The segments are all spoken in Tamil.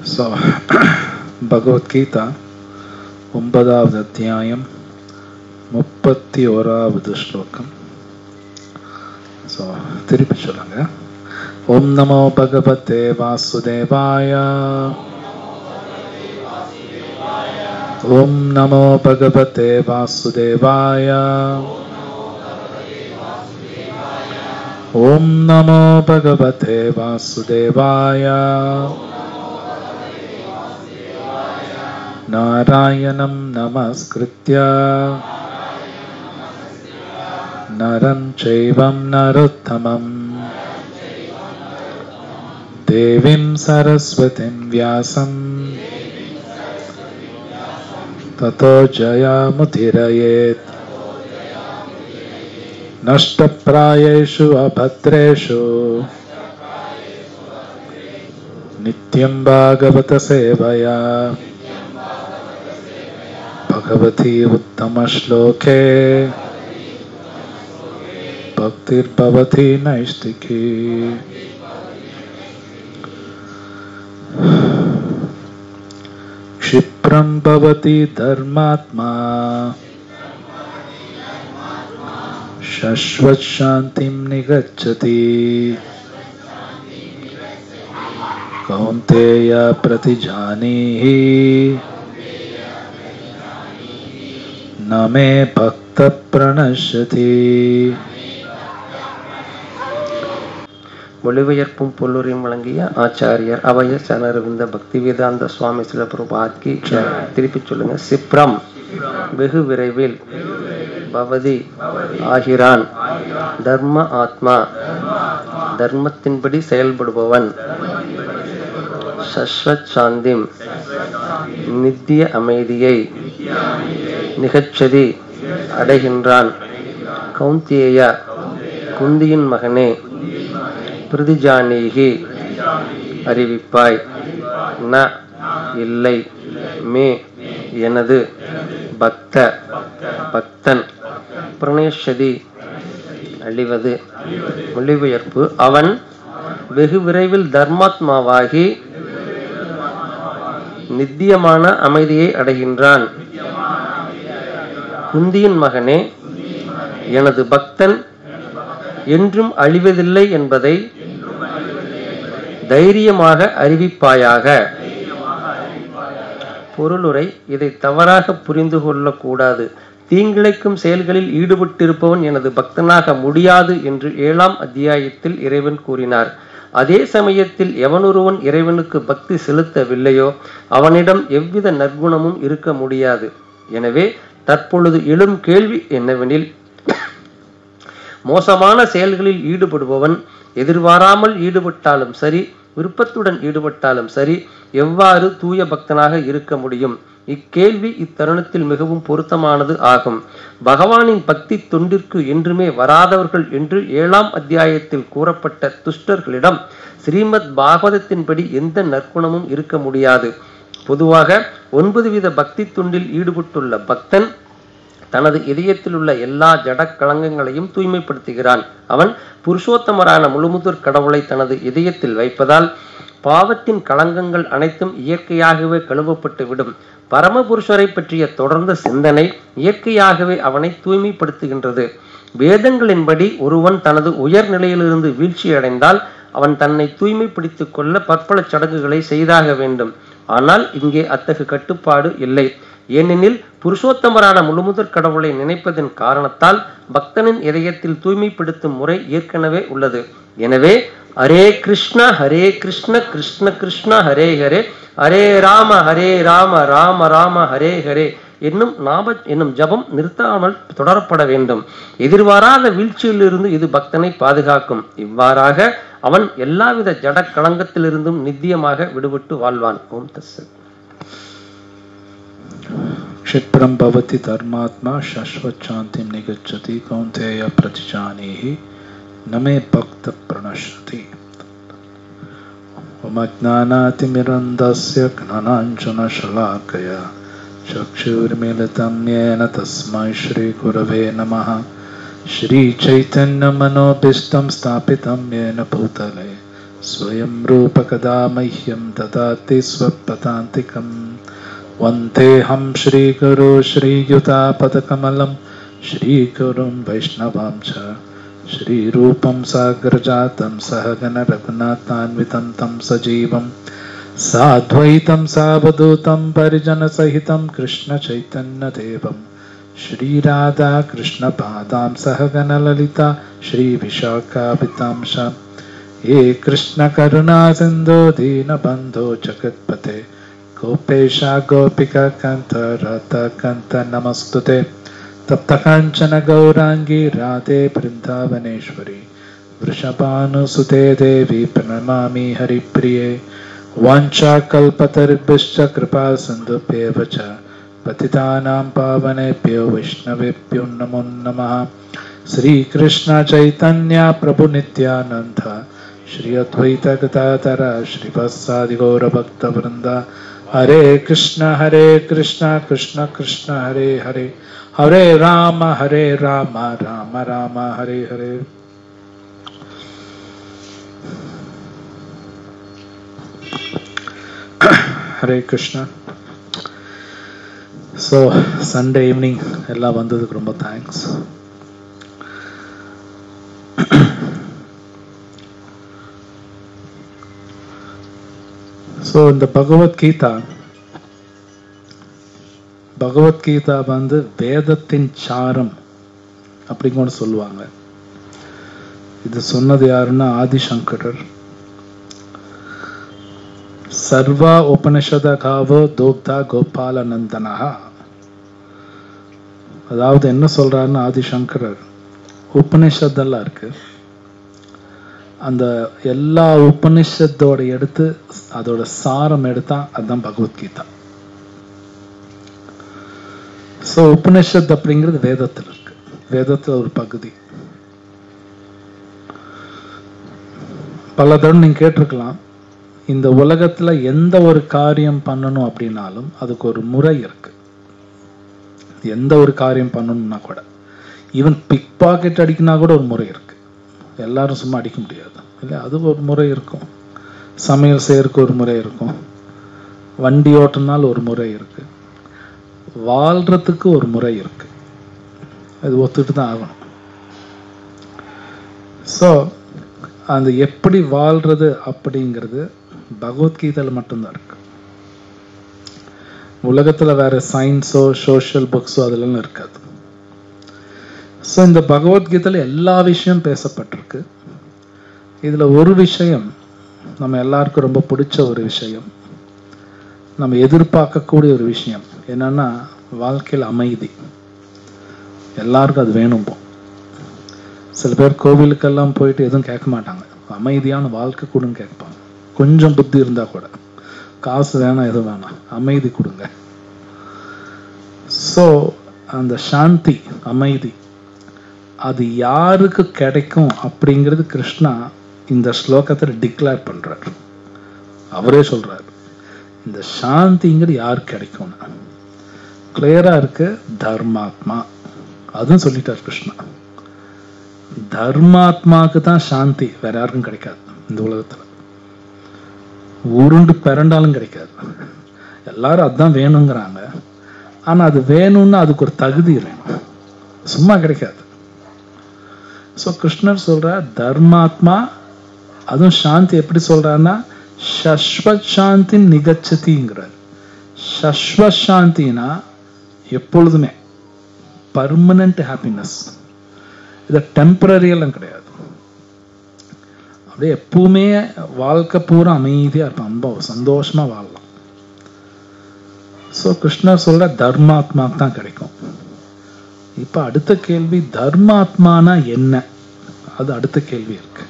ஸோ பகவத்கீதா ஒன்பதாவது அத்தியாயம் முப்பத்தி ஓராவது ஸ்லோகம் ஸோ திருப்பி சொல்லுங்க ஓம் நமோ பகவதே வாசுதேவாய ஓம் நமோ பகவதே வாசுதேவாய ॐ नमो भगवते वासुदेवाय नारायणं नमस्कृत्य नरं चैवं नरोत्तमं देवीं सरस्वतीं व्यासं ततो जयामुदिरयेत् नष्टप्रायेषु अभद्रेषु नित्यं भागवतसेवया भगवती उत्तमश्लोके भक्तिर्भवति नैष्टिकी क्षिप्रं भवति धर्मात्मा शश्वत्शान्तिं निगच्छति कौन्तेय प्रतिजानीहि न मे भक्तप्रणश्यति மொழிபெயர்ப்பும் பொல்லுரையும் வழங்கிய ஆச்சாரியர் அபய சனரவிந்த பக்தி வேதாந்த சுவாமி சில பிரபாத்கி திருப்பி சொல்லுங்க சிப்ரம் வெகு விரைவில் பவதி ஆகிறான் தர்ம ஆத்மா தர்மத்தின்படி செயல்படுபவன் சஸ்வத் சாந்திம் நித்திய அமைதியை நிகச்சதி அடைகின்றான் கௌந்தியேய குந்தியின் மகனே பிரதிஜானீகி அறிவிப்பாய் ந இல்லை மே எனது பக்த பக்தன் பிரணேஷதி அழிவது மொழிபெயர்ப்பு அவன் வெகு விரைவில் தர்மாத்மாவாகி நித்தியமான அமைதியை அடைகின்றான் குந்தியின் மகனே எனது பக்தன் என்றும் அழிவதில்லை என்பதை தைரியமாக அறிவிப்பாயாக பொருளுரை இதை தவறாக புரிந்து கொள்ளக்கூடாது தீங்கிழைக்கும் செயல்களில் ஈடுபட்டிருப்பவன் எனது பக்தனாக முடியாது என்று ஏழாம் அத்தியாயத்தில் இறைவன் கூறினார் அதே சமயத்தில் எவனொருவன் இறைவனுக்கு பக்தி செலுத்தவில்லையோ அவனிடம் எவ்வித நற்குணமும் இருக்க முடியாது எனவே தற்பொழுது எழும் கேள்வி என்னவெனில் மோசமான செயல்களில் ஈடுபடுபவன் எதிர்பாராமல் ஈடுபட்டாலும் சரி விருப்பத்துடன் ஈடுபட்டாலும் சரி எவ்வாறு தூய பக்தனாக இருக்க முடியும் இக்கேள்வி இத்தருணத்தில் மிகவும் பொருத்தமானது ஆகும் பகவானின் பக்தி தொண்டிற்கு என்றுமே வராதவர்கள் என்று ஏழாம் அத்தியாயத்தில் கூறப்பட்ட துஷ்டர்களிடம் ஸ்ரீமத் பாகவதத்தின்படி எந்த நற்குணமும் இருக்க முடியாது பொதுவாக ஒன்பது வித பக்தி தொண்டில் ஈடுபட்டுள்ள பக்தன் தனது இதயத்தில் உள்ள எல்லா ஜட களங்கங்களையும் தூய்மைப்படுத்துகிறான் அவன் புருஷோத்தமரான முழுமுதற் கடவுளை தனது இதயத்தில் வைப்பதால் பாவத்தின் களங்கங்கள் அனைத்தும் இயற்கையாகவே கழுவப்பட்டு விடும் பரமபுருஷரை பற்றிய தொடர்ந்த சிந்தனை இயற்கையாகவே அவனை தூய்மைப்படுத்துகின்றது வேதங்களின்படி ஒருவன் தனது உயர் நிலையிலிருந்து வீழ்ச்சி அடைந்தால் அவன் தன்னை தூய்மைப்படுத்திக் கொள்ள பற்பல சடங்குகளை செய்தாக வேண்டும் ஆனால் இங்கே அத்தகு கட்டுப்பாடு இல்லை ஏனெனில் புருஷோத்தமரான முழுமுதற் கடவுளை நினைப்பதன் காரணத்தால் பக்தனின் இதயத்தில் தூய்மைப்படுத்தும் முறை ஏற்கனவே உள்ளது எனவே ஹரே கிருஷ்ண ஹரே கிருஷ்ண கிருஷ்ண கிருஷ்ண ஹரே ஹரே ஹரே ராம ஹரே ராம ராம ராம ஹரே ஹரே என்னும் நாம என்னும் ஜபம் நிறுத்தாமல் தொடரப்பட வேண்டும் எதிர்பாராத வீழ்ச்சியிலிருந்து இது பக்தனை பாதுகாக்கும் இவ்வாறாக அவன் எல்லாவித ஜட களங்கத்திலிருந்தும் நித்தியமாக விடுபட்டு வாழ்வான் ஓம் தஸ்ஸத் क्षिप्रं भवति धर्मात्मा शाश्वतशान्तिं निगच्छति कौन्तेय प्रतिजानीहि न मे भक्तप्रणश्यति मज्ञानातिमिरन्दस्य ज्ञानाञ्जनशलाकया चक्षुर्मिलितं येन तस्मै श्रीगुरवे नमः श्रीचैतन्यमनोभीष्टं स्थापितं येन भूतले स्वयं रूपकदा मह्यं ददाति स्वपदान्तिकं वन्देऽहं श्रीगुरो श्रीयुतापदकमलं श्रीगुरुं वैष्णवां च श्रीरूपं साग्रजातं सहगणरघुनाथान्वितं तं सजीवं साद्वैतं सावधूतं परिजनसहितं कृष्णचैतन्यदेवं श्रीराधा कृष्णपादां सहगणललिता श्रीविशाखापितां च हे कृष्णकरुणा सिन्धो दीनबन्धो जगत्पते गोपेशा गोपिका कन्त राधाकन्त नमस्तु ते तप्तकाञ्चन गौराङ्गी राधे बृन्दावनेश्वरी वृषभानुसुते देवी प्रणमामि हरिप्रिये वाञ्छाकल्पतरुभ्यश्च कृपा सिन्धुभ्येव च पतितानां पावनेभ्यो वैष्णवेभ्यो नमो नमः श्रीकृष्ण चैतन्य प्रभु नित्यानन्द श्री अद्वैत गदाधर श्रीवत्सादि गौरभक्तवृन्द Hare Krishna Hare Krishna Krishna Krishna Hare Hare Hare Rama Hare Rama Rama Rama Hare Hare Hare Krishna so Sunday evening எல்லாம் வந்ததுக்கு ரொம்ப தேங்க்ஸ் ஸோ இந்த பகவத்கீதா பகவத்கீதா வந்து வேதத்தின் சாரம் அப்படின்னு கூட சொல்லுவாங்க இது சொன்னது யாருன்னா ஆதிசங்கரர் சர்வா உபனிஷத காவோ தோக்தா கோபாலநந்தனா அதாவது என்ன சொல்றாருன்னு ஆதிசங்கரர் உபனிஷத்தெல்லாம் இருக்கு அந்த எல்லா உபனிஷத்தோட எடுத்து அதோட சாரம் எடுத்தா அதுதான் பகவத்கீதா ஸோ உபனிஷத் அப்படிங்கிறது வேதத்தில் இருக்கு வேதத்தில் ஒரு பகுதி பல தடவை நீங்க கேட்டிருக்கலாம் இந்த உலகத்துல எந்த ஒரு காரியம் பண்ணணும் அப்படின்னாலும் அதுக்கு ஒரு முறை இருக்கு எந்த ஒரு காரியம் பண்ணணும்னா கூட ஈவன் பிக் பாக்கெட் அடிக்கினா கூட ஒரு முறை இருக்கு எல்லாரும் சும்மா அடிக்க முடியாது இல்லை அது ஒரு முறை இருக்கும் சமையல் செய்யறதுக்கு ஒரு முறை இருக்கும் வண்டி ஓட்டுனால் ஒரு முறை இருக்கு வாழ்றதுக்கு ஒரு முறை இருக்கு அது ஒத்துட்டு தான் ஆகணும் ஸோ அந்த எப்படி வாழ்றது அப்படிங்கிறது பகவத்கீதையில் மட்டும்தான் இருக்கு உலகத்துல வேற சயின்ஸோ சோஷியல் புக்ஸோ அதெல்லாம் இருக்காது ஸோ இந்த பகவத்கீதையில் எல்லா விஷயம் பேசப்பட்டிருக்கு இதுல ஒரு விஷயம் நம்ம எல்லாருக்கும் ரொம்ப பிடிச்ச ஒரு விஷயம் நம்ம எதிர்பார்க்கக்கூடிய ஒரு விஷயம் என்னன்னா வாழ்க்கையில் அமைதி எல்லாருக்கும் அது வேணும் சில பேர் கோவிலுக்கெல்லாம் போயிட்டு எதுவும் கேட்க மாட்டாங்க அமைதியான வாழ்க்கை கொடுங்க கேட்பாங்க கொஞ்சம் புத்தி இருந்தா கூட காசு வேணாம் எதுவும் வேணாம் அமைதி கொடுங்க ஸோ அந்த சாந்தி அமைதி அது யாருக்கு கிடைக்கும் அப்படிங்கிறது கிருஷ்ணா இந்த ஸ்லோகத்தில் டிக்ளேர் பண்றார் அவரே சொல்றாரு இந்த சாந்திங்கிறது யாருக்கு கிடைக்கும்னு கிளியரா இருக்கு தர்மாத்மா அதுவும் சொல்லிட்டார் கிருஷ்ணா தர்மாத்மாவுக்கு தான் சாந்தி வேற யாருக்கும் கிடைக்காது இந்த உலகத்துல உருண்டு பிறண்டாலும் கிடைக்காது எல்லாரும் அதுதான் வேணுங்கிறாங்க ஆனா அது வேணும்னா அதுக்கு ஒரு தகுதி வேணும் சும்மா கிடைக்காது ஸோ கிருஷ்ணர் சொல்ற தர்மாத்மா அதுவும் சாந்தி எப்படி சொல்றாருன்னா சஸ்வத் சாந்தி நிகச்சதிங்கிறார் சஸ்வத் சாந்தினா எப்பொழுதுமே பர்மனன்ட் ஹாப்பினஸ் இது டெம்பரரி எல்லாம் கிடையாது அப்படியே எப்பவுமே வாழ்க்கை பூரா அமைதியா இருப்பான் ரொம்ப சந்தோஷமா வாழலாம் ஸோ கிருஷ்ணர் சொல்ற தர்மாத்மா தான் கிடைக்கும் இப்ப அடுத்த கேள்வி தர்மாத்மானா என்ன அது அடுத்த கேள்வி இருக்கு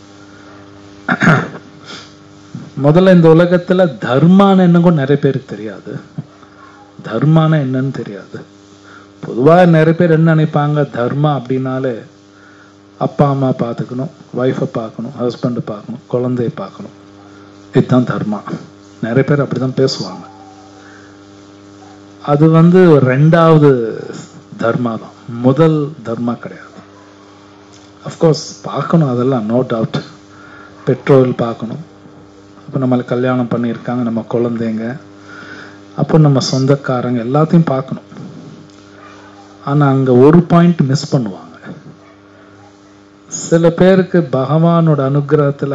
முதல்ல இந்த உலகத்துல தர்மான என்ன கூட நிறைய பேருக்கு தெரியாது தர்மான என்னன்னு தெரியாது பொதுவா நிறைய பேர் என்ன நினைப்பாங்க தர்மா அப்படின்னாலே அப்பா அம்மா பார்த்துக்கணும் ஒய்ஃபை பார்க்கணும் ஹஸ்பண்டை பார்க்கணும் குழந்தைய பார்க்கணும் இதுதான் தர்மா நிறைய பேர் அப்படிதான் பேசுவாங்க அது வந்து ஒரு ரெண்டாவது தர்மா தான் முதல் தர்மா கிடையாது அஃப்கோர்ஸ் பார்க்கணும் அதெல்லாம் நோ டவுட் பெற்றோர்கள் பார்க்கணும் அப்போ நம்மளை கல்யாணம் பண்ணியிருக்காங்க நம்ம குழந்தைங்க அப்போ நம்ம சொந்தக்காரங்க எல்லாத்தையும் பார்க்கணும் ஆனால் அங்கே ஒரு பாயிண்ட் மிஸ் பண்ணுவாங்க சில பேருக்கு பகவானோட அனுகிரகத்தில்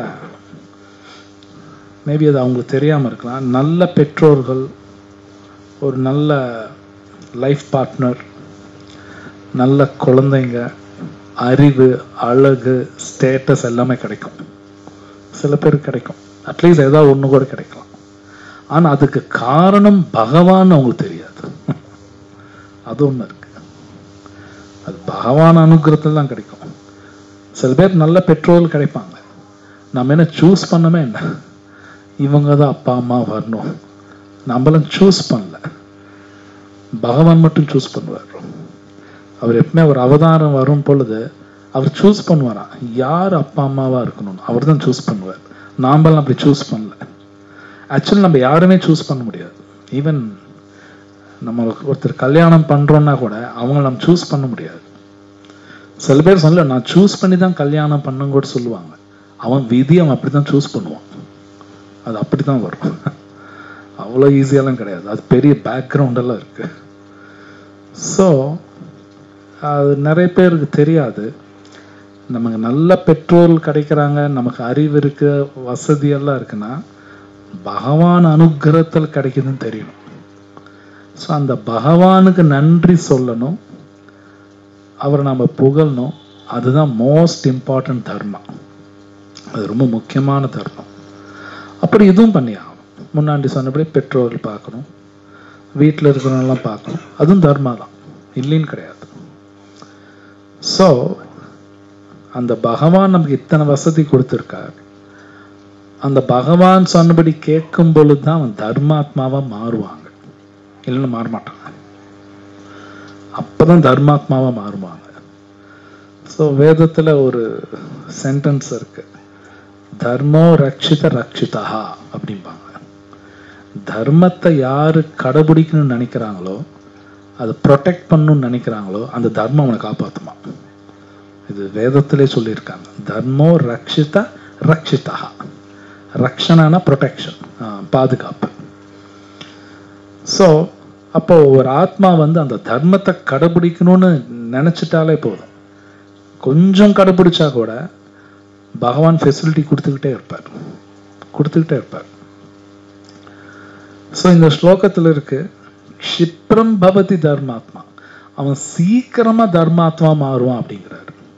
மேபி அது அவங்களுக்கு தெரியாமல் இருக்கலாம் நல்ல பெற்றோர்கள் ஒரு நல்ல லைஃப் பார்ட்னர் நல்ல குழந்தைங்க அறிவு அழகு ஸ்டேட்டஸ் எல்லாமே கிடைக்கும் சில பேருக்கு கிடைக்கும் அட்லீஸ்ட் ஏதாவது ஒன்று கூட கிடைக்கலாம் ஆனால் அதுக்கு காரணம் பகவான் அவங்களுக்கு தெரியாது அது ஒன்று இருக்கு அது பகவான் அனுகிரகத்தில் தான் கிடைக்கும் சில பேர் நல்ல பெற்றோர்கள் கிடைப்பாங்க நம்ம என்ன சூஸ் பண்ணவே என்ன இவங்க தான் அப்பா அம்மா வரணும் நம்மளும் சூஸ் பண்ணல பகவான் மட்டும் சூஸ் பண்ணுவார் அவர் எப்பவுமே அவர் அவதாரம் வரும் பொழுது அவர் சூஸ் பண்ணுவாராம் யார் அப்பா அம்மாவா இருக்கணும் அவர் தான் சூஸ் பண்ணுவார் நாம்பலாம் அப்படி சூஸ் பண்ணல ஆக்சுவலி நம்ம யாருமே சூஸ் பண்ண முடியாது ஈவன் நம்ம ஒருத்தர் கல்யாணம் பண்றோம்னா கூட அவங்க நம்ம சூஸ் பண்ண முடியாது சில பேர் சொல்ல நான் சூஸ் பண்ணி தான் கல்யாணம் பண்ணுங்க கூட சொல்லுவாங்க அவன் விதி அவன் அப்படிதான் சூஸ் பண்ணுவான் அது அப்படிதான் வரும் அவ்வளோ ஈஸியாலாம் கிடையாது அது பெரிய பேக்ரவுண்ட் எல்லாம் இருக்கு ஸோ அது நிறைய பேருக்கு தெரியாது நமக்கு நல்ல பெட்ரோல் கிடைக்கிறாங்க நமக்கு அறிவு இருக்கு வசதி எல்லாம் இருக்குன்னா பகவான் அனுகிரகத்தில் கிடைக்குதுன்னு தெரியணும் ஸோ அந்த பகவானுக்கு நன்றி சொல்லணும் அவரை நம்ம புகழணும் அதுதான் மோஸ்ட் இம்பார்ட்டன்ட் தர்மம் அது ரொம்ப முக்கியமான தர்மம் அப்படி இதுவும் பண்ணி ஆகணும் முன்னாடி சொன்னபடி பெற்றோர்கள் பார்க்கணும் வீட்டில் இருக்கிறவங்களாம் பார்க்கணும் அதுவும் தர்மா தான் இல்லைன்னு கிடையாது ஸோ அந்த பகவான் நமக்கு இத்தனை வசதி கொடுத்துருக்கார் அந்த பகவான் சொன்னபடி கேட்கும் பொழுது தான் அவன் தர்மாத்மாவா மாறுவாங்க இல்லைன்னு மாற மாட்டாங்க அப்பதான் தர்மாத்மாவா மாறுவாங்க ஸோ வேதத்துல ஒரு சென்டென்ஸ் இருக்கு தர்மோ ரட்சித ரட்சிதா அப்படிம்பாங்க தர்மத்தை யாரு கடைபிடிக்கணும்னு நினைக்கிறாங்களோ அதை ப்ரொடெக்ட் பண்ணணும்னு நினைக்கிறாங்களோ அந்த தர்மம் அவனை காப்பாத்துமா இது வேதத்திலே சொல்லியிருக்காங்க தர்மோ ரக்ஷித ரக்ஷிதா ரக்ஷனா ப்ரொடெக்ஷன் பாதுகாப்பு ஸோ அப்போ ஒரு ஆத்மா வந்து அந்த தர்மத்தை கடைபிடிக்கணும்னு நினைச்சிட்டாலே போதும் கொஞ்சம் கடைபிடிச்சா கூட பகவான் ஃபெசிலிட்டி கொடுத்துக்கிட்டே இருப்பார் கொடுத்துக்கிட்டே இருப்பார் ஸோ இந்த ஸ்லோகத்தில் இருக்கு க்ஷிப்ரம் பவதி தர்மாத்மா அவன் சீக்கிரமா தர்மாத்மா மாறுவான் அப்படிங்கிறாரு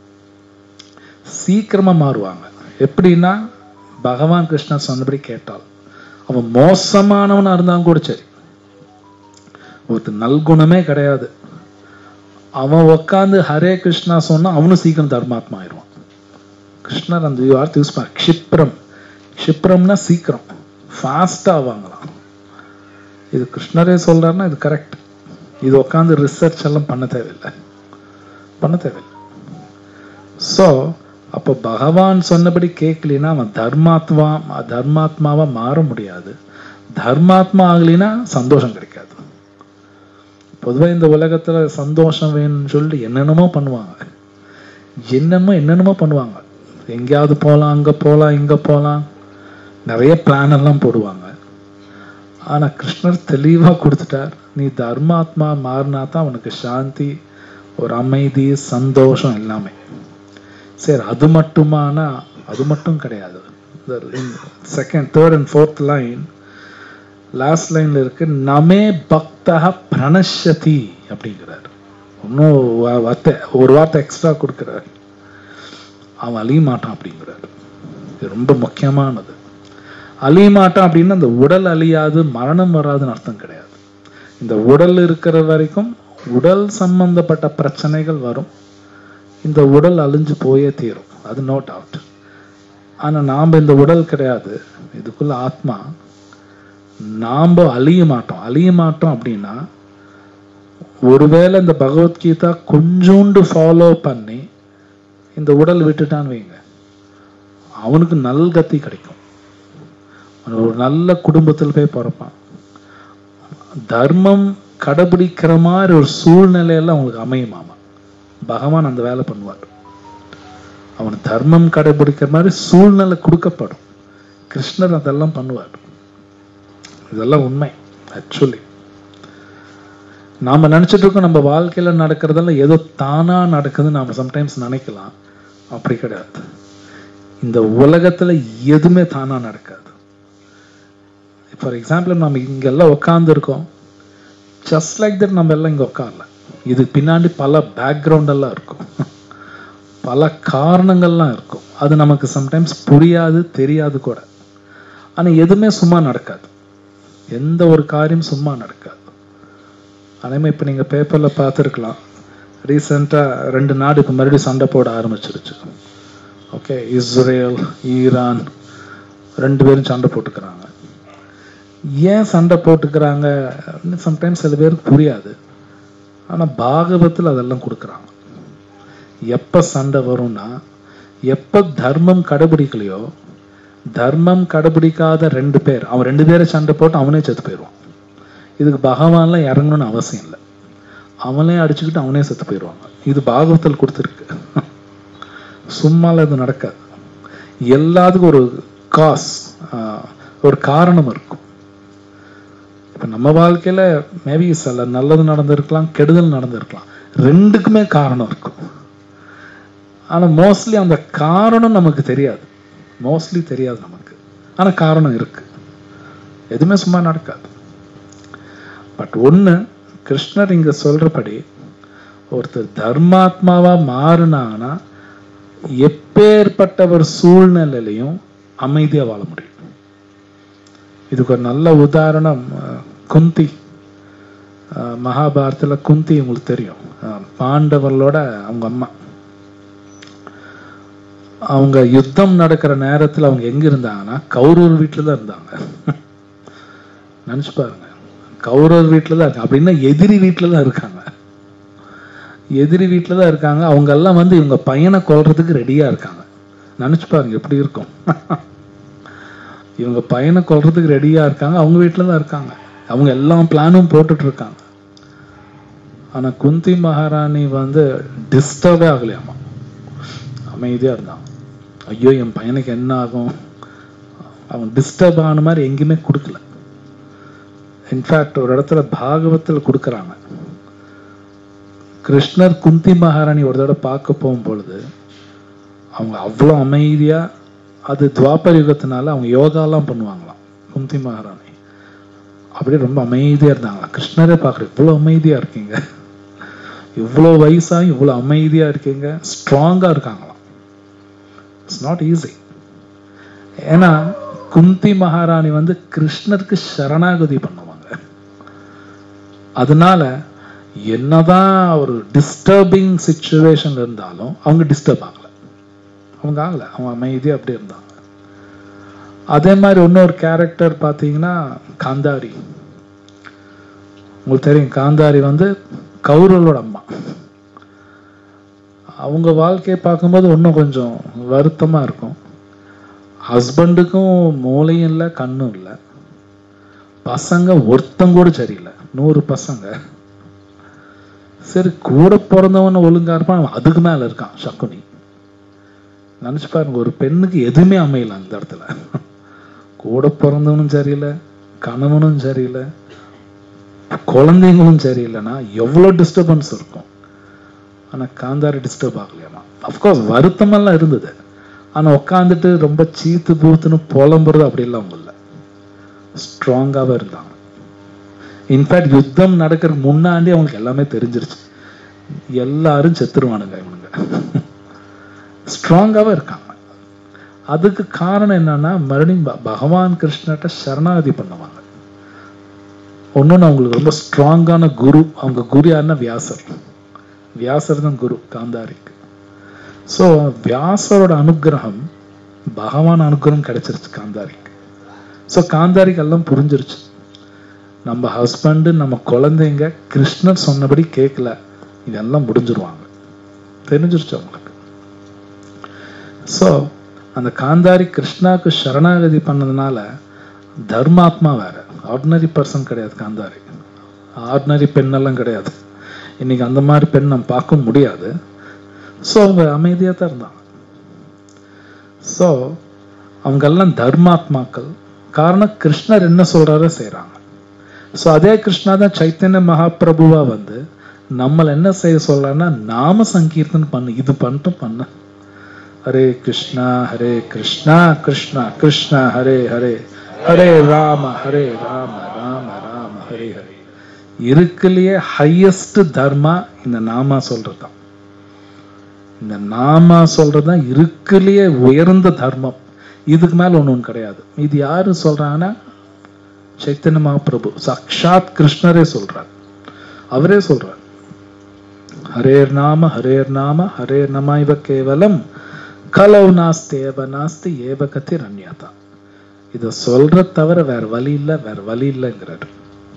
சீக்கிரமா மாறுவாங்க எப்படின்னா பகவான் கிருஷ்ணா சொன்னபடி கேட்டால் அவன் மோசமானவனா இருந்தாலும் கூட சரி ஒருத்தர் நல்குணமே கிடையாது அவன் உக்காந்து ஹரே கிருஷ்ணா சொன்னா அவனும் சீக்கிரம் தர்மாத்மா ஆயிடுவான் கிருஷ்ணர் அந்த வார்த்தை யூஸ் பண்ண க்ஷிப்ரம் க்ஷிப்ரம்னா சீக்கிரம் ஃபாஸ்டா ஆவாங்களாம் இது கிருஷ்ணரே சொல்றாருன்னா இது கரெக்ட் இது உட்காந்து ரிசர்ச் எல்லாம் பண்ண தேவையில்லை பண்ண தேவையில்லை ஸோ அப்போ பகவான் சொன்னபடி கேட்கலினா அவன் தர்மாத்மா தர்மாத்மாவா மாற முடியாது தர்மாத்மா ஆகலினா சந்தோஷம் கிடைக்காது பொதுவாக இந்த உலகத்துல சந்தோஷம் வேணும்னு சொல்லி என்னென்னமோ பண்ணுவாங்க என்னமோ என்னென்னமோ பண்ணுவாங்க எங்கேயாவது போகலாம் அங்க போகலாம் இங்க போகலாம் நிறைய பிளான் எல்லாம் போடுவாங்க ஆனா கிருஷ்ணர் தெளிவா கொடுத்துட்டார் நீ தர்மாத்மா மாறினா தான் உனக்கு சாந்தி ஒரு அமைதி சந்தோஷம் எல்லாமே சரி அது மட்டுமானா அது மட்டும் கிடையாது second third and fourth line last லைன்ல இருக்கு நமே பக்தா பிரணஷதி அப்படிங்கிறார் இன்னும் வார்த்தை ஒரு வார்த்தை எக்ஸ்ட்ரா கொடுக்கிறார் அவன் அழிய மாட்டான் அப்படிங்கிறார் இது ரொம்ப முக்கியமானது அழிய மாட்டான் அப்படின்னா அந்த உடல் அழியாது மரணம் வராதுன்னு அர்த்தம் கிடையாது இந்த உடல் இருக்கிற வரைக்கும் உடல் சம்பந்தப்பட்ட பிரச்சனைகள் வரும் இந்த உடல் அழிஞ்சு போயே தீரும் அது நோ டவுட் ஆனா நாம் இந்த உடல் கிடையாது இதுக்குள்ள ஆத்மா நாம் அழிய மாட்டோம் அழிய மாட்டோம் அப்படின்னா ஒருவேளை இந்த பகவத்கீதா கொஞ்சோண்டு ஃபாலோ பண்ணி இந்த உடல் விட்டுட்டான்னு வைங்க அவனுக்கு நல்கத்தி கிடைக்கும் ஒரு நல்ல குடும்பத்தில் போய் பிறப்பான் தர்மம் கடைபிடிக்கிற மாதிரி ஒரு சூழ்நிலையெல்லாம் அவங்களுக்கு அமையுமாமா பகவான் அந்த வேலை பண்ணுவார் அவன் தர்மம் கடைபிடிக்கிற மாதிரி சூழ்நிலை கொடுக்கப்படும் கிருஷ்ணர் அதெல்லாம் பண்ணுவார் இதெல்லாம் உண்மை ஆக்சுவலி நாம நினைச்சிட்டு இருக்கோம் நம்ம வாழ்க்கையில நடக்கிறதெல்லாம் ஏதோ தானா நடக்குதுன்னு நாம சம்டைம்ஸ் நினைக்கலாம் அப்படி கிடையாது இந்த உலகத்துல எதுவுமே தானா நடக்காது ஃபார் எக்ஸாம்பிள் நம்ம இங்கெல்லாம் உட்கார்ந்து இருக்கோம் ஜஸ்ட் லைக் தட் நம்ம எல்லாம் இங்க உட்காரல இதுக்கு பின்னாடி பல பேக்ரவுண்ட் எல்லாம் இருக்கும் பல காரணங்கள்லாம் இருக்கும் அது நமக்கு சம்டைம்ஸ் புரியாது தெரியாது கூட ஆனா எதுவுமே சும்மா நடக்காது எந்த ஒரு காரியம் சும்மா நடக்காது அதேமாதிரி இப்போ நீங்கள் பேப்பரில் பார்த்துருக்கலாம் ரீசெண்டாக ரெண்டு நாடு இப்போ மறுபடியும் சண்டை போட ஆரம்பிச்சிருச்சு ஓகே இஸ்ரேல் ஈரான் ரெண்டு பேரும் சண்டை போட்டுக்கிறாங்க ஏன் சண்டை போட்டுக்கிறாங்க சம்டைம்ஸ் சில பேருக்கு புரியாது ஆனால் பாகவத்தில் அதெல்லாம் கொடுக்குறாங்க எப்போ சண்டை வரும்னா எப்போ தர்மம் கடைபிடிக்கலையோ தர்மம் கடைபிடிக்காத ரெண்டு பேர் அவன் ரெண்டு பேரை சண்டை போட்டு அவனே செத்து போயிடுவான் இதுக்கு பகவான்லாம் இறங்கணும்னு அவசியம் இல்லை அவனே அடிச்சுக்கிட்டு அவனே செத்து போயிடுவாங்க இது பாகவத்தில் கொடுத்துருக்கு சும்மால இது நடக்காது எல்லாத்துக்கும் ஒரு காஸ் ஒரு காரணம் இருக்கும் இப்போ நம்ம வாழ்க்கையில மேபி சில நல்லது நடந்திருக்கலாம் கெடுதல் நடந்திருக்கலாம் ரெண்டுக்குமே காரணம் இருக்கும் ஆனா மோஸ்ட்லி அந்த காரணம் நமக்கு தெரியாது மோஸ்ட்லி தெரியாது நமக்கு ஆனா காரணம் இருக்கு எதுவுமே சும்மா நடக்காது பட் ஒண்ணு கிருஷ்ணர் இங்க சொல்றபடி ஒருத்தர் தர்மாத்மாவா மாறினாங்கன்னா எப்பேற்பட்ட ஒரு சூழ்நிலையிலையும் அமைதியா வாழ முடியும் இதுக்கு ஒரு நல்ல உதாரணம் அஹ், குந்தி அஹ், மகாபாரதத்துல குந்தி உங்களுக்கு தெரியும் அஹ், பாண்டவர்களோட அவங்க அம்மா அவங்க யுத்தம் நடக்கிற நேரத்துல அவங்க எங்க இருந்தாங்கன்னா கௌரவர் வீட்டுல தான் இருந்தாங்க நினைச்சு பாருங்க கௌரவர் வீட்டுல தான் இருக்காங்க அப்படின்னா எதிரி வீட்டுல தான் இருக்காங்க எதிரி வீட்டுல தான் இருக்காங்க அவங்க எல்லாம் வந்து இவங்க பையனை கொல்றதுக்கு ரெடியா இருக்காங்க நினைச்சு பாருங்க எப்படி இருக்கும் இவங்க பையனை கொல்றதுக்கு ரெடியா இருக்காங்க அவங்க வீட்டுல தான் இருக்காங்க அவங்க எல்லா பிளானும் போட்டுட்டு இருக்காங்க ஆனா குந்தி மகாராணி வந்து டிஸ்டர்பே ஆகலையாமா அமைதியா இருந்தான் ஐயோ என் பையனுக்கு என்ன ஆகும் அவன் டிஸ்டர்ப் ஆன மாதிரி எங்கேயுமே கொடுக்கல இன்ஃபேக்ட் ஒரு இடத்துல பாகவத்தில் கொடுக்குறாங்க கிருஷ்ணர் குந்தி மகாராணி ஒரு தடவை பார்க்க போகும் பொழுது அவங்க அவ்வளோ அமைதியா அது துவாபர யுகத்தினால அவங்க யோகாலாம் பண்ணுவாங்களாம் குந்தி மகாராணி அப்படியே ரொம்ப அமைதியா இருந்தாங்களாம் கிருஷ்ணரே பார்க்குற இவ்வளோ அமைதியா இருக்கீங்க இவ்வளோ வயசா இவ்வளோ அமைதியா இருக்கீங்க ஸ்ட்ராங்கா இருக்காங்களாம் இட்ஸ் நாட் ஈஸி ஏன்னா குந்தி மகாராணி வந்து கிருஷ்ணருக்கு சரணாகதி பண்ணுவாங்க அதனால என்னதான் ஒரு டிஸ்டர்பிங் சுச்சுவேஷன் இருந்தாலும் அவங்க டிஸ்டர்ப் ஆகல அவங்க ஆகல அவங்க அமைதியா அப்படியே இருந்தாங்க அதே மாதிரி இன்னொரு கேரக்டர் பார்த்தீங்கன்னா காந்தாரி உங்களுக்கு தெரியும் காந்தாரி வந்து கௌரவரோட அம்மா அவங்க வாழ்க்கையை பார்க்கும்போது இன்னும் கொஞ்சம் வருத்தமா இருக்கும் ஹஸ்பண்டுக்கும் மூளையும் இல்லை கண்ணும் இல்லை பசங்க ஒருத்தங்க கூட சரியில்லை நூறு பசங்க சரி கூட பிறந்தவன ஒழுங்கா இருப்பான் அவன் அதுக்கு மேல இருக்கான் சக்குனி நினைச்சு பாருங்க ஒரு பெண்ணுக்கு எதுவுமே அமையல அந்த இடத்துல கூட பிறந்தவனும் சரியில்லை கணவனும் சரியில்லை குழந்தைங்களும் சரியில்லைன்னா எவ்வளோ டிஸ்டர்பன்ஸ் இருக்கும் ஆனா காந்தாரி டிஸ்டர்ப் ஆகலையாமா அஃப்கோர்ஸ் வருத்தமெல்லாம் இருந்தது ஆனா உட்காந்துட்டு ரொம்ப சீத்து பூத்துன்னு புலம்புறது அப்படிலாம் அவங்க இல்லை ஸ்ட்ராங்காவே இருந்தாங்க இன்ஃபேக்ட் யுத்தம் நடக்கிறதுக்கு முன்னாடி அவங்களுக்கு எல்லாமே தெரிஞ்சிருச்சு எல்லாரும் செத்துருவானுங்க இவனுங்க ஸ்ட்ராங்காவே இருக்காங்க அதுக்கு காரணம் என்னன்னா மறுபடியும் ப- பகவான் கிருஷ்ணர்கிட்ட சரணாகதி பண்ணுவாங்க ஒன்னொன்னு அவங்களுக்கு ரொம்ப ஸ்ட்ராங்கான குரு அவங்க குரு யாருன்னா வியாசர் வியாசர் தான் குரு காந்தாரிக்கு ஸோ வியாசரோட அனுக்கிரகம் பகவான் அனுக்கிரகம் கிடைச்சிருச்சு காந்தாரிக்கு ஸோ காந்தாரிக்கு எல்லாம் புரிஞ்சிருச்சு நம்ம ஹஸ்பண்டு நம்ம குழந்தைங்க கிருஷ்ணர் சொன்னபடி கேட்கல இதெல்லாம் முடிஞ்சிருவாங்க தெரிஞ்சிருச்சு அவங்களுக்கு ஸோ அந்த காந்தாரி கிருஷ்ணாக்கு சரணாகதி பண்ணதுனால தர்மாத்மா வேற ஆர்டினரி பர்சன் கிடையாது காந்தாரி ஆர்டினரி பெண்ணெல்லாம் கிடையாது இன்னைக்கு அந்த மாதிரி பெண் நம்ம பார்க்க முடியாது ஸோ அவங்க அமைதியாக தான் இருந்தாங்க ஸோ அவங்கெல்லாம் தர்மாத்மாக்கள் காரணம் கிருஷ்ணர் என்ன சொல்றாரோ செய்கிறாங்க ஸோ அதே கிருஷ்ணா தான் சைத்தன்ய மகாபிரபுவா வந்து நம்மளை என்ன செய்ய சொல்றாருன்னா நாம சங்கீர்த்தனம் பண்ணு இது பண்ணிட்டு பண்ணு ஹரே கிருஷ்ணா ஹரே கிருஷ்ணா கிருஷ்ணா கிருஷ்ணா ஹரே ஹரே ஹரே ராம ஹரே ராம ராம ராம ஹரே ஹரே இருக்குலயே ஹையஸ்ட் தர்மா இந்த நாமா சொல்றதுதான் இந்த நாமா சொல்றதுதான் இருக்குலயே உயர்ந்த தர்மம் இதுக்கு மேல ஒண்ணு ஒண்ணு கிடையாது இது யாரு சொல்றாங்கன்னா சைத்தன்ய மகாபிரபு சாக்ஷாத் கிருஷ்ணரே சொல்றார் அவரே சொல்றார் ஹரேர் நாம ஹரேர் நாம ஹரேர் நம இவ கேவலம் கலவு நாஸ்தி ஏவ நாஸ்தி ஏவ கத்தி ரண்யாதா இத சொல்ற தவிர வேற வழி இல்ல வேற வழி இல்லைங்கிறாரு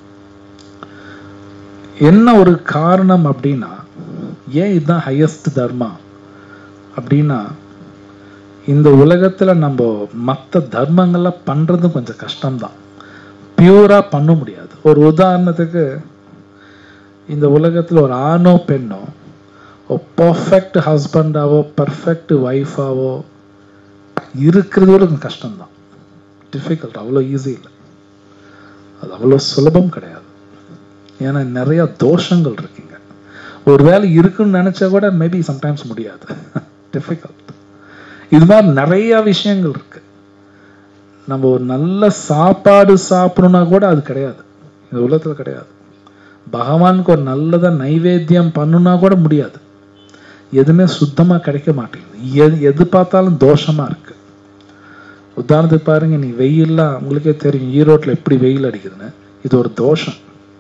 என்ன ஒரு காரணம் அப்படின்னா ஏன் இதுதான் ஹையஸ்ட் தர்மா அப்படின்னா இந்த உலகத்துல நம்ம மற்ற தர்மங்கள்லாம் பண்றது கொஞ்சம் கஷ்டம்தான் பியூரா பண்ண முடியாது ஒரு உதாரணத்துக்கு இந்த உலகத்துல ஒரு ஆணோ பெண்ணோ ஒரு பர்ஃபெக்ட் ஹஸ்பண்டாவோ பர்ஃபெக்ட் ஒய்ஃபாவோ இருக்கிறது கூட கொஞ்சம் கஷ்டம்தான் டிஃபிகல்ட் அவ்வளோ ஈஸி இல்லை அது அவ்வளோ சுலபம் கிடையாது ஏன்னா நிறைய தோஷங்கள் இருக்குங்க ஒரு வேலை இருக்குன்னு நினைச்சா கூட மேபி சம்டைம்ஸ் முடியாது டிஃபிகல்ட் இது மாதிரி நிறைய விஷயங்கள் இருக்கு நம்ம ஒரு நல்ல சாப்பாடு சாப்பிடணும்னா கூட அது கிடையாது இந்த உலகத்துல கிடையாது பகவானுக்கு ஒரு நல்லதா நைவேத்தியம் பண்ணுனா கூட முடியாது எதுவுமே சுத்தமா கிடைக்க மாட்டேங்குது எது எது பார்த்தாலும் தோஷமா இருக்கு உதாரணத்துக்கு பாருங்க நீ வெயில்ல உங்களுக்கே தெரியும் ஈரோட்ல எப்படி வெயில் அடிக்குதுன்னு இது ஒரு தோஷம்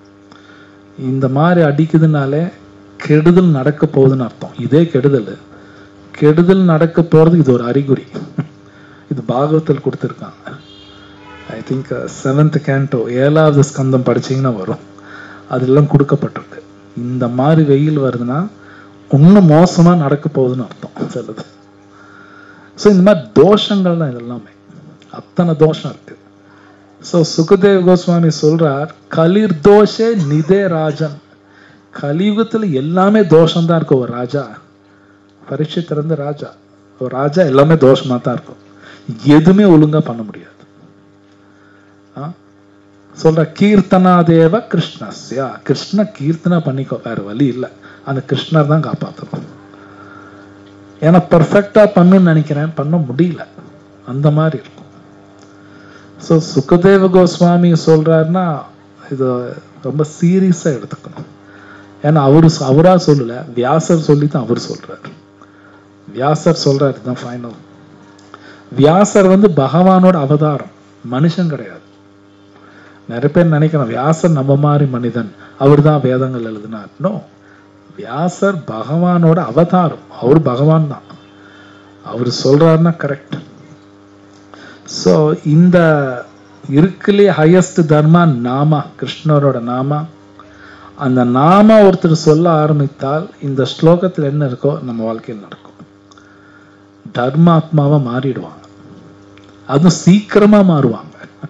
இந்த மாதிரி அடிக்குதுனாலே கெடுதல் நடக்க போகுதுன்னு அர்த்தம் இதே கெடுதல் கெடுதல் நடக்க போறது இது ஒரு அறிகுறி இது பாகவத்தில் கொடுத்துருக்காங்க ஐ திங்க் செவன்த் கேண்டோ ஏழாவது ஸ்கந்தம் படிச்சீங்கன்னா வரும் அதெல்லாம் கொடுக்கப்பட்டிருக்கு இந்த மாதிரி வெயில் வருதுன்னா இன்னும் மோசமா நடக்க போகுதுன்னு அர்த்தம் சிலது ஸோ இந்த மாதிரி தோஷங்கள் தான் இதெல்லாமே அத்தனை தோஷம் இருக்கு ஸோ சுகதேவ் கோஸ்வாமி சொல்றார் கலிர் தோஷே நிதே ராஜன் கலியுகத்துல எல்லாமே தோஷம் தான் இருக்கும் ஒரு ராஜா பரீட்சை திறந்த ராஜா ஒரு ராஜா எல்லாமே தோஷமா தான் இருக்கும் எதுவுமே ஒழுங்கா பண்ண முடியாது ஆ? சொல்ற கீர்த்தனா தேவ கிருஷ்ணஸ்யா கிருஷ்ண கீர்த்தனா பண்ணிக்கோ வேற வழி இல்லை அந்த கிருஷ்ணர் தான் காப்பாற்றணும் ஏன்னா பர்ஃபெக்டா பண்ணுன்னு நினைக்கிறேன் பண்ண முடியல அந்த மாதிரி இருக்கும் ஸோ சுகதேவ கோஸ்வாமி சொல்றாருன்னா இது ரொம்ப சீரியஸா எடுத்துக்கணும் ஏன்னா அவரு அவரா சொல்லல வியாசர் சொல்லி தான் அவர் சொல்றாரு வியாசர் சொல்றாரு தான் ஃபைனல் வியாசர் வந்து பகவானோட அவதாரம் மனுஷன் கிடையாது நிறைய பேர் நினைக்கிறோம் வியாசர் நம்ம மாதிரி மனிதன் அவர் தான் வேதங்கள் எழுதினார் நோ வியாசர் பகவானோட அவதாரம் அவர் பகவான் தான் அவர் சொல்றாருன்னா கரெக்ட் ஸோ இந்த இருக்குலே ஹையஸ்ட் தர்மா நாமா கிருஷ்ணரோட நாமா அந்த நாம ஒருத்தர் சொல்ல ஆரம்பித்தால் இந்த ஸ்லோகத்தில் என்ன இருக்கோ நம்ம வாழ்க்கையில் நடக்கும் தர்மாத்மாவா மாறிடுவாங்க அதுவும் சீக்கிரமா மாறுவாங்க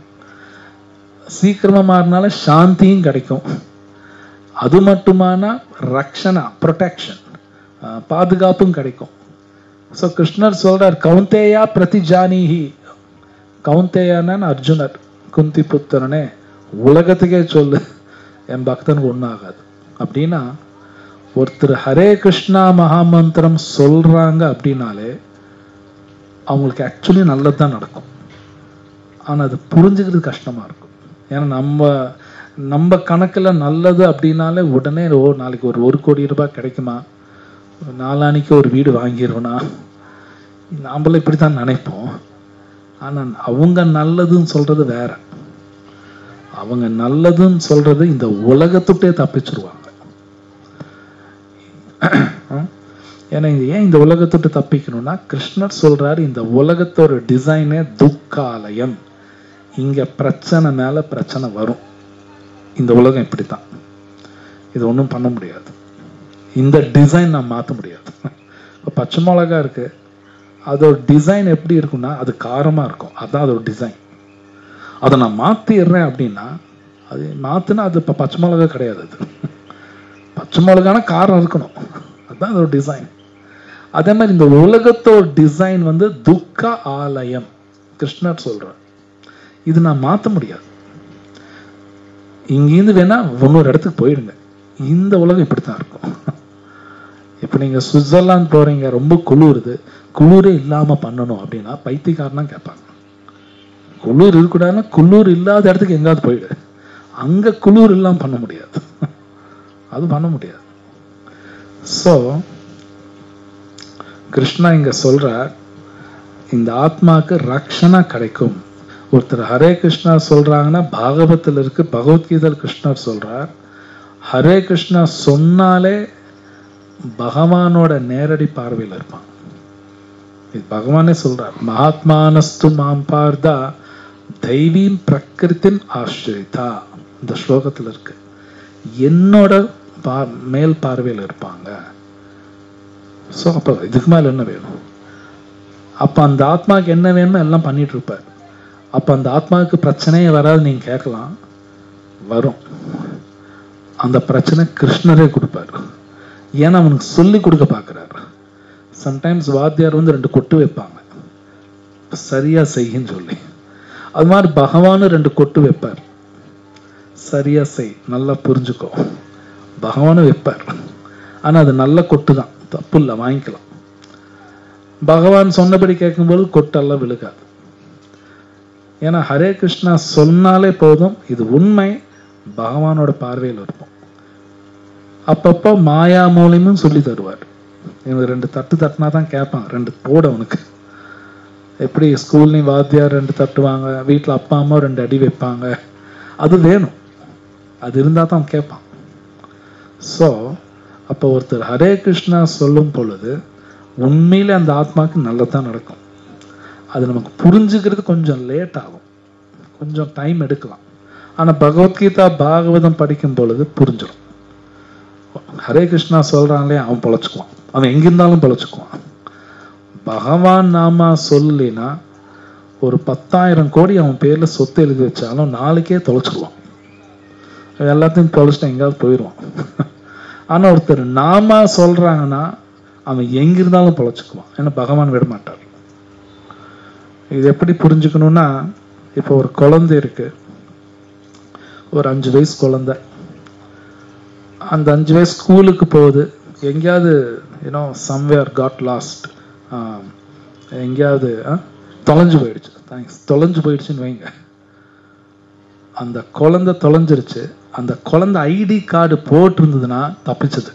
சீக்கிரமா மாறினால சாந்தியும் கிடைக்கும் அது மட்டுமானா ரக்ஷனா ப்ரொடெக்ஷன் பாதுகாப்பும் கிடைக்கும் ஸோ கிருஷ்ணர் சொல்றார் கவுந்தேயா பிரதிஜானிஹி கவுந்தேயான்னு அர்ஜுனர் குந்தி புத்திரனே உலகத்துக்கே சொல்லு என் பக்தனுக்கு ஒன்றும் ஆகாது அப்படின்னா ஒருத்தர் ஹரே கிருஷ்ணா மகாமந்திரம் சொல்றாங்க அப்படின்னாலே அவங்களுக்கு ஆக்சுவலி நல்லது தான் நடக்கும் ஆனால் அது புரிஞ்சுக்கிறது கஷ்டமா இருக்கும் ஏன்னா நம்ம நம்ம கணக்குல நல்லது அப்படின்னாலே உடனே ஓ நாளைக்கு ஒரு ஒரு கோடி ரூபாய் கிடைக்குமா நாளானிக்கு ஒரு வீடு வாங்கிடுவேனா நாமளும் இப்படி தான் நினைப்போம் ஆனா அவங்க நல்லதுன்னு சொல்றது வேற அவங்க நல்லதுன்னு சொல்றது இந்த உலகத்துட்டே தப்பிச்சிருவாங்க ஏன்னா இது ஏன் இந்த உலகத்துட்டு தப்பிக்கணும்னா கிருஷ்ணர் சொல்றாரு இந்த உலகத்தோட டிசைனே துக்காலயம் இங்க பிரச்சனை மேல பிரச்சனை வரும் இந்த உலகம் இப்படித்தான் இது ஒன்றும் பண்ண முடியாது இந்த டிசைன் நான் மாற்ற முடியாது இப்போ பச்சை மிளகா இருக்கு அதோட டிசைன் எப்படி இருக்கும்னா அது காரமா இருக்கும் அதான் அதோட டிசைன் அதை நான் மாத்திடுறேன் அப்படின்னா அது மாத்துனா அது இப்போ பச்சை மிளகா கிடையாது அது பச்சை மிளகானா காரம் இருக்கணும் அதுதான் அதோட டிசைன் அதே மாதிரி இந்த உலகத்தோட டிசைன் வந்து துக்க ஆலயம் கிருஷ்ணர் சொல்றார் இது நான் மாத்த முடியாது இங்கேருந்து வேணா இன்னொரு இடத்துக்கு போயிடுங்க இந்த உலகம் இப்படித்தான் இருக்கும் இப்போ நீங்க சுவிட்சர்லாந்து போறீங்க ரொம்ப குளிருது குளிரே இல்லாம பண்ணணும் அப்படின்னா பைத்தியக்காரனா கேட்பாங்க குளிர் இருக்கக்கூடாதுன்னா குளிர் இல்லாத இடத்துக்கு எங்காவது போயிடு அங்க குளிர் இல்லாம பண்ண முடியாது அது பண்ண முடியாது ஸோ கிருஷ்ணா இங்க சொல்றார் இந்த ஆத்மாக்கு ரக்ஷணா கிடைக்கும் ஒருத்தர் ஹரே கிருஷ்ணா சொல்றாங்கன்னா பாகவத்தில் இருக்கு பகவத்கீதையில் கிருஷ்ணர் சொல்றார் ஹரே கிருஷ்ணா சொன்னாலே பகவானோட நேரடி பார்வையில் இருப்பான் இது பகவானே சொல்றார் மகாத்மானஸ்து மாம் பார்த்தா தெய்வீம் பிரகிருத்தின் ஆசிரிதா இந்த ஸ்லோகத்தில் இருக்கு என்னோட பா மேல் பார்வையில் இருப்பாங்க ஸோ அப்போ இதுக்கு மேல என்ன வேணும் அப்போ அந்த ஆத்மாவுக்கு என்ன வேணுமோ எல்லாம் பண்ணிட்டு இருப்பார் அப்போ அந்த ஆத்மாவுக்கு பிரச்சனையே வராது நீங்க கேட்கலாம் வரும் அந்த பிரச்சனை கிருஷ்ணரே கொடுப்பார் ஏன்னா அவனுக்கு சொல்லி கொடுக்க பார்க்குறாரு சம்டைம்ஸ் வாத்தியார் வந்து ரெண்டு கொட்டு வைப்பாங்க சரியா செய்யின்னு சொல்லி அது மாதிரி பகவானும் ரெண்டு கொட்டு வைப்பார் சரியா செய் நல்லா புரிஞ்சுக்கோ பகவானும் வைப்பார் ஆனா அது நல்ல கொட்டு தான் தப்பு இல்லை வாங்கிக்கலாம் பகவான் சொன்னபடி கேட்கும்போது கொட்டெல்லாம் விழுகாது ஏன்னா ஹரே கிருஷ்ணா சொன்னாலே போதும் இது உண்மை பகவானோட பார்வையில் இருப்போம் அப்பப்போ மாயா மூலியமும் சொல்லி தருவார் இவங்க ரெண்டு தட்டு தட்டினா தான் கேட்பான் ரெண்டு போட அவனுக்கு எப்படி ஸ்கூல்லையும் வாத்தியார் ரெண்டு தட்டுவாங்க வீட்டில் அப்பா அம்மா ரெண்டு அடி வைப்பாங்க அது வேணும் அது இருந்தால் தான் கேட்பான் ஸோ அப்போ ஒருத்தர் ஹரே கிருஷ்ணா சொல்லும் பொழுது உண்மையிலே அந்த ஆத்மாவுக்கு நல்லதான் நடக்கும் அது நமக்கு புரிஞ்சுக்கிறது கொஞ்சம் லேட் ஆகும் கொஞ்சம் டைம் எடுக்கலாம் ஆனால் பகவத்கீதா பாகவதம் படிக்கும் பொழுது புரிஞ்சிடும் ஹரே கிருஷ்ணா சொல்றான்லே அவன் பொழைச்சுக்குவான் அவன் எங்கிருந்தாலும் பொழைச்சுக்குவான் பகவான் நாமா சொல்லலினா ஒரு பத்தாயிரம் கோடி அவன் பேர்ல சொத்து எழுதி வச்சாலும் நாளைக்கே தொலைச்சிடுவான் எல்லாத்தையும் தொலைச்சிட்டு எங்கேயாவது போயிடுவான் ஆனா ஒருத்தர் நாமா சொல்றாங்கன்னா அவன் எங்கிருந்தாலும் பொழைச்சுக்குவான் ஏன்னா பகவான் விட மாட்டார் இது எப்படி புரிஞ்சுக்கணும்னா இப்போ ஒரு குழந்தை இருக்கு ஒரு அஞ்சு வயசு குழந்தை அந்த அஞ்சு வயசு ஸ்கூலுக்கு போகுது எங்கேயாவது யூனோ சம்வேர் காட் லாஸ்ட் எங்கேயாவது ஆ, தொலைஞ்சு போயிடுச்சு தேங்க்ஸ் தொலைஞ்சு போயிடுச்சுன்னு வைங்க அந்த குழந்தை தொலைஞ்சிருச்சு அந்த குழந்தை ஐடி கார்டு போட்டிருந்ததுன்னா தப்பிச்சது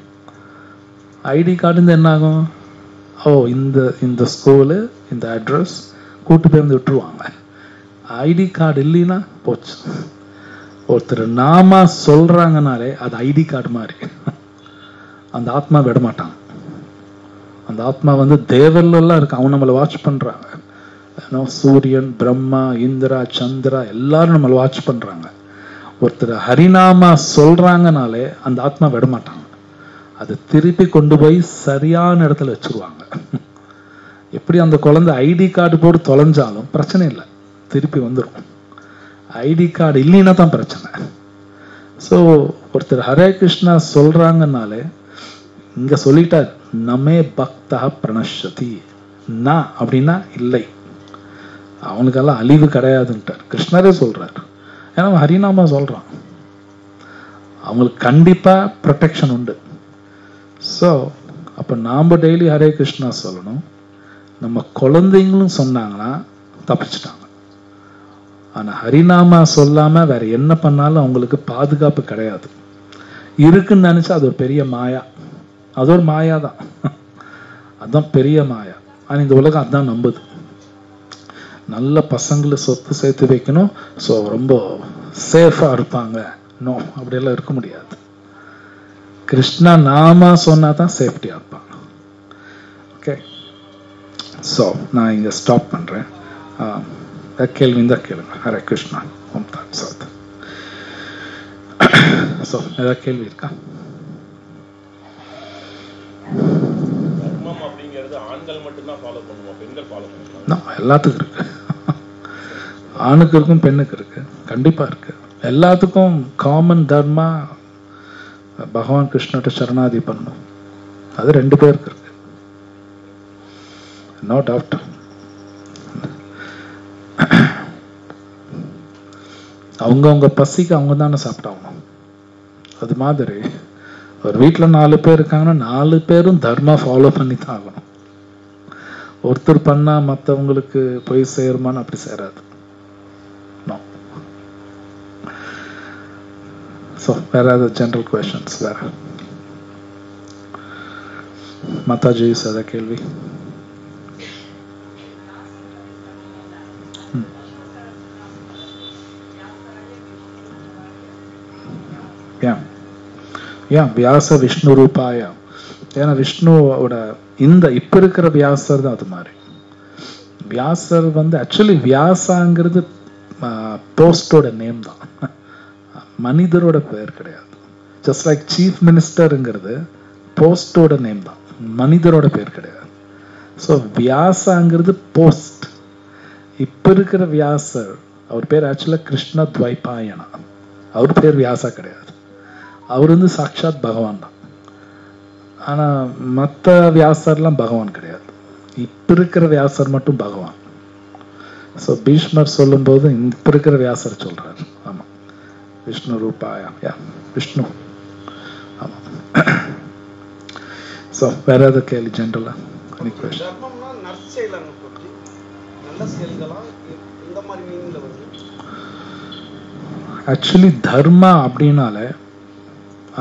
ஐடி கார்டு இருந்து என்ன ஆகும் ஓ இந்த இந்த ஸ்கூலு இந்த அட்ரஸ் கூட்டு போய் வந்து விட்டுருவாங்க ஐடி கார்டு இல்லைன்னா போச்சு ஒருத்தர் நாம சொல்றாங்கனாலே அது ஐடி கார்டு மாதிரி அந்த ஆத்மா விட மாட்டான் அந்த ஆத்மா வந்து தேவர்லாம் இருக்கு அவன் நம்மளை வாட்ச் பண்றாங்க ஏன்னா சூரியன் பிரம்மா இந்திரா சந்திரா எல்லாரும் நம்மளை வாட்ச் பண்றாங்க ஒருத்தர் ஹரிநாமா சொல்றாங்கனாலே அந்த ஆத்மா விட மாட்டாங்க அதை திருப்பி கொண்டு போய் சரியான இடத்துல வச்சிருவாங்க எப்படி அந்த குழந்தை ஐடி கார்டு போட்டு தொலைஞ்சாலும் பிரச்சனை இல்லை திருப்பி வந்துடும் ஐடி கார்டு இல்லைன்னா தான் பிரச்சனை ஸோ ஒருத்தர் ஹரே கிருஷ்ணா சொல்றாங்கனாலே இங்க சொல்லிட்டார் நமே பக்தா பிரணஷதி நா அப்படின்னா இல்லை அவனுக்கெல்லாம் அழிவு கிடையாதுன்ட்டார் கிருஷ்ணரே சொல்றார் ஏன்னா அவன் ஹரிநாமா சொல்றான் அவங்களுக்கு கண்டிப்பா ப்ரொடெக்ஷன் உண்டு ஸோ அப்போ நாம் டெய்லி ஹரே கிருஷ்ணா சொல்லணும் நம்ம குழந்தைங்களும் சொன்னாங்கன்னா தப்பிச்சிட்டாங்க ஆனா ஹரிநாமா சொல்லாம வேற என்ன பண்ணாலும் அவங்களுக்கு பாதுகாப்பு கிடையாது இருக்குன்னு நினைச்சா அது ஒரு பெரிய மாயா அது ஒரு மாயா தான் அதான் பெரிய மாயா ஆனா இந்த உலகம் அதான் நம்புது நல்ல பசங்களை சொத்து சேர்த்து வைக்கணும் ஸோ ரொம்ப சேஃபா இருப்பாங்க நோ அப்படியெல்லாம் இருக்க முடியாது கிருஷ்ணா நாமா சொன்னா தான் சேஃப்டியா இருப்பாங்க ஓகே ஸோ நான் இங்க ஸ்டாப் பண்றேன் ஆஹ், ஏதாவது கேள்வி இருந்தா கேளுங்க ஹரே கிருஷ்ணா ஓம் தாத் சாத் ஸோ ஏதாவது கேள்வி இருக்கா தர்மம் அப்படிங்கிறது ஆண்கள் மட்டும்தான் ஃபாலோ பண்ணுவோம் பெண்கள் ஃபாலோ பண்ணலாம் நம்ம எல்லாத்துக்கும் இருக்கு ஆணுக்கு இருக்கும் பெண்ணுக்கு இருக்கு கண்டிப்பா இருக்கு எல்லாத்துக்கும் காமன் தர்மா பகவான் கிருஷ்ணர்கிட்ட சரணாதி பண்ணணும் அது ரெண்டு பேருக்கு இருக்கு நோ டவுட் அவங்கவுங்க பசிக்கு அவங்க தானே சாப்பிட்டாகணும் அது மாதிரி ஒரு வீட்டில் நாலு பேர் இருக்காங்கன்னா நாலு பேரும் தர்மா ஃபாலோ பண்ணி தான் ஆகணும் ஒருத்தர் பண்ணா மற்றவங்களுக்கு போய் சேருமான்னு அப்படி சேராது நோ ஸோ வேற ஏதாவது ஜென்ரல் கொஷன்ஸ் வேற மாதாஜி சதா கேள்வி ம். ஏன் ஏன் வியாச விஷ்ணு ரூபாய ஏன்னா விஷ்ணுவோட இந்த இப்ப இருக்கிற வியாசர் தான் அது மாதிரி வியாசர் வந்து ஆக்சுவலி வியாசாங்கிறது போஸ்டோட நேம் தான் மனிதரோட பெயர் கிடையாது ஜஸ்ட் லைக் சீஃப் மினிஸ்டருங்கிறது போஸ்டோட நேம் தான் மனிதரோட பேர் கிடையாது ஸோ வியாசாங்கிறது போஸ்ட் இப்ப இருக்கிற வியாசர் அவர் பேர் ஆக்சுவலாக கிருஷ்ண துவைபாயனா அவர் பேர் வியாசா கிடையாது அவர் வந்து சாக்ஷாத் பகவான் தான் ஆனா மற்ற வியாசர்லாம் பகவான் கிடையாது இப்ப இருக்கிற வியாசர் மட்டும் பகவான் ஸோ பீஷ்மர் சொல்லும்போது இப்ப இருக்கிற வியாசர் சொல்றாரு ஆமா விஷ்ணு ரூபாயா யா விஷ்ணு ஆமா ஸோ வேற ஏதாவது கேள்வி ஜென்ரலா எனி கொஸ்டின் தர்மம்னா நற்செயலாங்க போட்டி நல்ல செயல்களா இ- இந்த மாதிரி மீனிங்ல வருது ஆக்சுவலி தர்மா அப்படின்னாலே ஆ,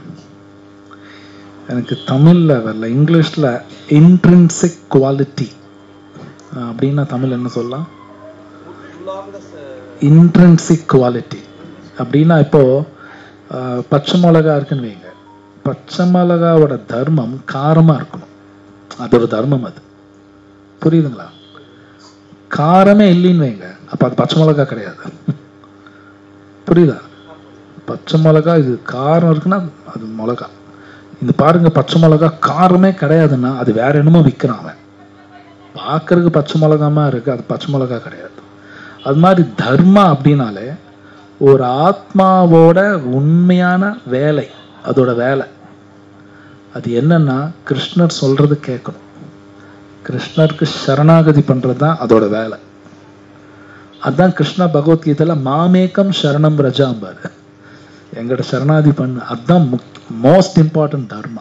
எனக்கு தமிழ்ல வரல இங்கிலீஷ்ல இன்ட்ரின்சிக் குவாலிட்டி அப்படின்னா தமிழ் என்ன சொல்லலாம் உள்ளார்ந்த செ- இன்ட்ரின்சிக் குவாலிட்டி அப்படின்னா இப்போ ஆ, பச்சை மிளகா இருக்குன்னு வைங்க பச்சை மிளகாவோட தர்மம் காரமா இருக்கணும் அது ஒரு தர்மம் அது புரியுதுங்களா காரமே இல்லைன்னு வைங்க அப்ப அது பச்சை மிளகா கிடையாது புரியுதா பச்சை மிளகா இது காரம் இருக்குன்னா அது மிளகா இந்த பாருங்க பச்சை மிளகா காரமே கிடையாதுன்னா அது வேற என்னமோ விற்கிறான் அவன் பார்க்கறதுக்கு பச்சை மிளகாமா இருக்கு அது பச்சை மிளகா கிடையாது அது மாதிரி தர்மா அப்படின்னாலே ஒரு ஆத்மாவோட உண்மையான வேலை அதோட வேலை அது என்னன்னா கிருஷ்ணர் சொல்றது கேட்கணும் கிருஷ்ணருக்கு சரணாகதி பண்றது தான் அதோட வேலை அதான் கிருஷ்ணா பகவத்கீதையில மாமேக்கம் சரணம் ரஜாம்பாரு எங்கிட்ட சரணாதி பண்ணு அதுதான் மோஸ்ட் இம்பார்ட்டன்ட் தர்மா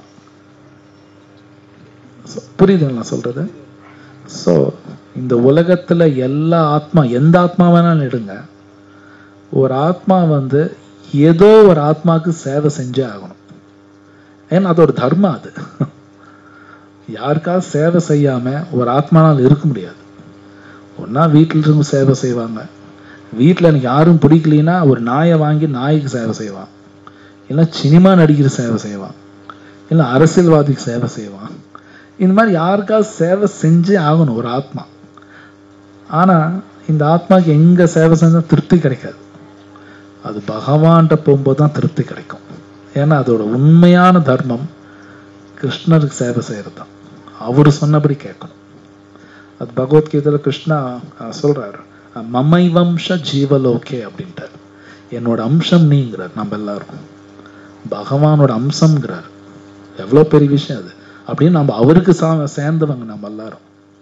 So, புரியுதுங்களா நான் சொல்றது ஸோ இந்த உலகத்துல எல்லா ஆத்மா எந்த ஆத்மா வேணாலும் எடுங்க ஒரு ஆத்மா வந்து ஏதோ ஒரு ஆத்மாக்கு சேவை செஞ்சே ஆகணும் ஏன்னா அது ஒரு தர்மா அது யாருக்காவது சேவை செய்யாம ஒரு ஆத்மானால் இருக்க முடியாது ஒன்றா வீட்டில் இருந்து சேவை செய்வாங்க வீட்டில் எனக்கு யாரும் பிடிக்கலைன்னா ஒரு நாயை வாங்கி நாய்க்கு சேவை செய்வான் இல்லை சினிமா நடிகர் சேவை செய்வான் இல்லை அரசியல்வாதிக்கு சேவை செய்வான் இந்த மாதிரி யாருக்காவது சேவை செஞ்சே ஆகணும் ஒரு ஆத்மா ஆனால் இந்த ஆத்மாக்கு எங்கே சேவை செஞ்சால் திருப்தி கிடைக்காது அது பகவான்கிட்ட போகும்போது தான் திருப்தி கிடைக்கும் ஏன்னா அதோட உண்மையான தர்மம் கிருஷ்ணருக்கு சேவை செய்கிறது தான் அவர் சொன்னபடி கேட்கணும் அது பகவத்கீதையில கிருஷ்ணா அஹ், சொல்றாரு அஹ், மமை வம்ச ஜீவலோகே அப்படின்ட்டார் என்னோட அம்சம் நீங்கிறார் நம்ம எல்லாரும் பகவானோட அம்சம்ங்கிறார் எவ்வளோ பெரிய விஷயம் அது அப்படின்னு நம்ம அவருக்கு சா- சேர்ந்தவங்க நம்ம எல்லாரும்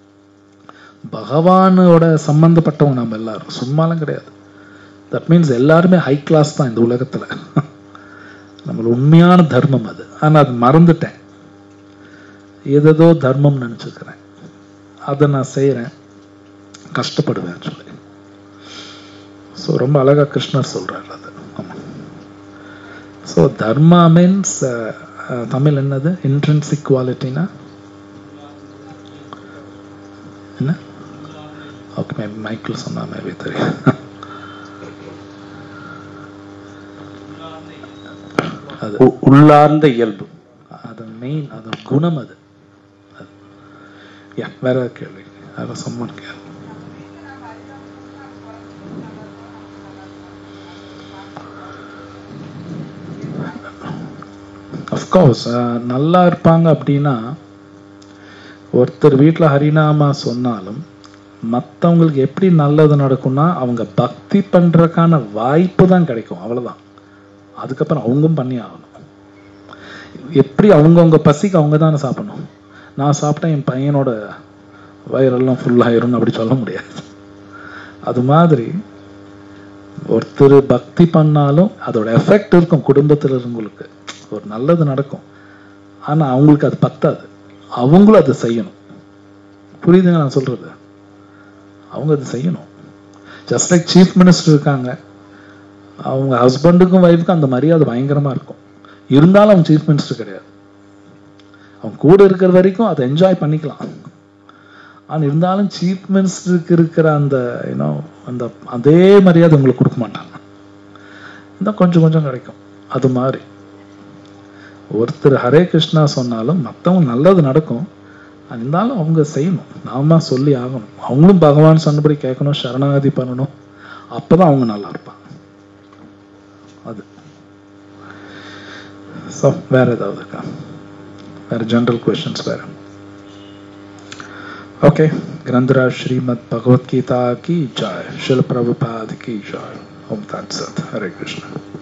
பகவானோட சம்பந்தப்பட்டவங்க நம்ம எல்லாரும் சும்மாலாம் கிடையாது தட் மீன்ஸ் எல்லாருமே ஹை கிளாஸ் தான் இந்த உலகத்துல நம்மளோட உண்மையான தர்மம் அது ஆனா அது மறந்துட்டேன் ஏதேதோ தர்மம் நினைச்சுக்கிறேன் அதை நான் செய்கிறேன் கஷ்டப்படுவேன் ஆக்சுவலி ஸோ ரொம்ப அழகா கிருஷ்ணர் சொல்றாரு அது ஆமாம் ஸோ தர்மா மீன்ஸ் தமிழ் என்னது இன்ட்ரென்சிக் குவாலிட்டினா என்ன ஓகே மேபி மைக்கிள் சொன்னா மேபி தெரியும் அது உ- உள்ளார்ந்த இயல்பு அது மெயின் அது குணம் அது அது. யா வேற ஏதாவது கேள்வி வேற சம்மன் கேள்வி அஃப்கோர்ஸ் நல்லா இருப்பாங்க அப்படின்னா ஒருத்தர் வீட்டில் ஹரிநாமா சொன்னாலும் மற்றவங்களுக்கு எப்படி நல்லது நடக்கும்னா அவங்க பக்தி பண்றதுக்கான வாய்ப்பு தான் கிடைக்கும் அவ்வளவுதான் அதுக்கப்புறம் அவங்களும் பண்ணி ஆகணும் எப்படி அவங்கவுங்க பசிக்கு அவங்க தானே சாப்பிடணும் நான் சாப்பிட்டேன் என் பையனோட வயிறெல்லாம் ஃபுல்லாயிரும் அப்படி சொல்ல முடியாது அது மாதிரி ஒருத்தர் பக்தி பண்ணாலும் அதோட எஃபெக்ட் இருக்கும் குடும்பத்தில் இருக்கவங்களுக்கு ஒரு நல்லது நடக்கும் ஆனா அவங்களுக்கு அது பத்தாது அவங்களும் அதை செய்யணும் புரியுதுங்க நான் சொல்றது அவங்க அது செய்யணும் ஜஸ்ட் லைக் சீஃப் மினிஸ்டர் இருக்காங்க அவங்க ஹஸ்பண்டுக்கும் ஒய்ஃபுக்கும் அந்த மரியாதை பயங்கரமா இருக்கும் இருந்தாலும் அவங்க சீஃப் மினிஸ்டர் கிடையாது அவங்க கூட இருக்கிற வரைக்கும் அதை என்ஜாய் பண்ணிக்கலாம் ஆனா இருந்தாலும் சீஃப் மினிஸ்டருக்கு இருக்கிற அந்த யூனோ அந்த அதே மரியாதை உங்களுக்கு கொடுக்க மாட்டாங்க இந்த கொஞ்சம் கொஞ்சம் கிடைக்கும் அது மாதிரி ஒருத்தர் ஹரே கிருஷ்ணா சொன்னாலும் மற்றவங்க நல்லது நடக்கும் இருந்தாலும் அவங்க செய்யணும் நாம சொல்லி ஆகணும் அவங்களும் பகவான் சொன்னபடி கேட்கணும் சரணாகதி பண்ணணும் அப்பதான் அவங்க நல்லா இருப்பாங்க அது ஸோ வேற ஏதாவது இருக்கா வேற ஜென்ரல் கொஸ்டின்ஸ் வேற ओके ग्रंथराज श्रीमद भगवत गीता की जय शिल प्रभुपाद की जय ओम तत्सत हरे कृष्ण